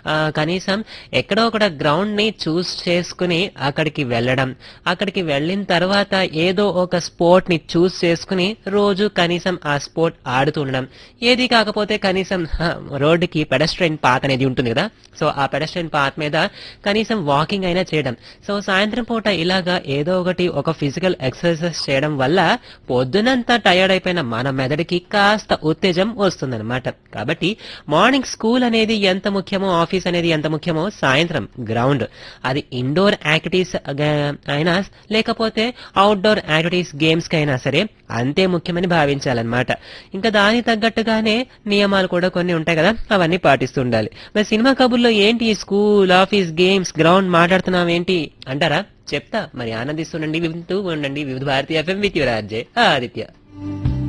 ఆ, కనీసం ఎక్కడో ఒక గ్రౌండ్ ని చూస్ చేసుకుని అక్కడికి వెళ్ళడం అక్కడికి వెళ్ళిన తర్వాత ఏదో ఒక స్పోర్ట్ ని చూస్ చేసుకుని రోజు కనీసం ఆ స్పోర్ట్ ఆడుతూ ఉండడం ఏది కాకపోతే కనీసం హ, రోడ్డుకి పెడస్ట్రైన్ పాత్ అనేది ఉంటుంది కదా సో ఆ పెడస్ట్రైన్ పాత్ మీద కనీసం వాకింగ్ అయినా చేయడం సో సాయంత్రం పూట ఇలాగా ఏదో ఒకటి ఒక ఫిజికల్ ఎక్సర్సైజ్ చేయడం వల్ల పొద్దునంతా టయర్డ్ అయిపోయిన మన మెదడుకి కాస్త ఉత్తేజం వస్తుందన్నమాట కాబట్టి మార్నింగ్ స్కూల్ అనేది ఎంత ముఖ్యమో ఆఫీస్ అనేది ఎంత ముఖ్యమో సాయంత్రం గ్రౌండ్ అది ఇండోర్ యాక్టివిటీస్ అయినా లేకపోతే అవుట్డోర్ యాక్టివిటీస్ గేమ్స్ కి అయినా సరే అంతే ముఖ్యమని భావించాలన్నమాట ఇంకా దానికి తగ్గట్టుగానే నియమాలు కూడా కొన్ని ఉంటాయి కదా అవన్నీ పాటిస్తూ ఉండాలి మరి సినిమా కబుర్లో ఏంటి స్కూల్ ఆఫీస్ గేమ్స్ గ్రౌండ్ మాట్లాడుతున్నాం ఏంటి అంటారా చెప్తా మరి ఆనందిస్తుండండి వింటూ ఉండండి వివిధ భారతీయ FM with your RJ Aditya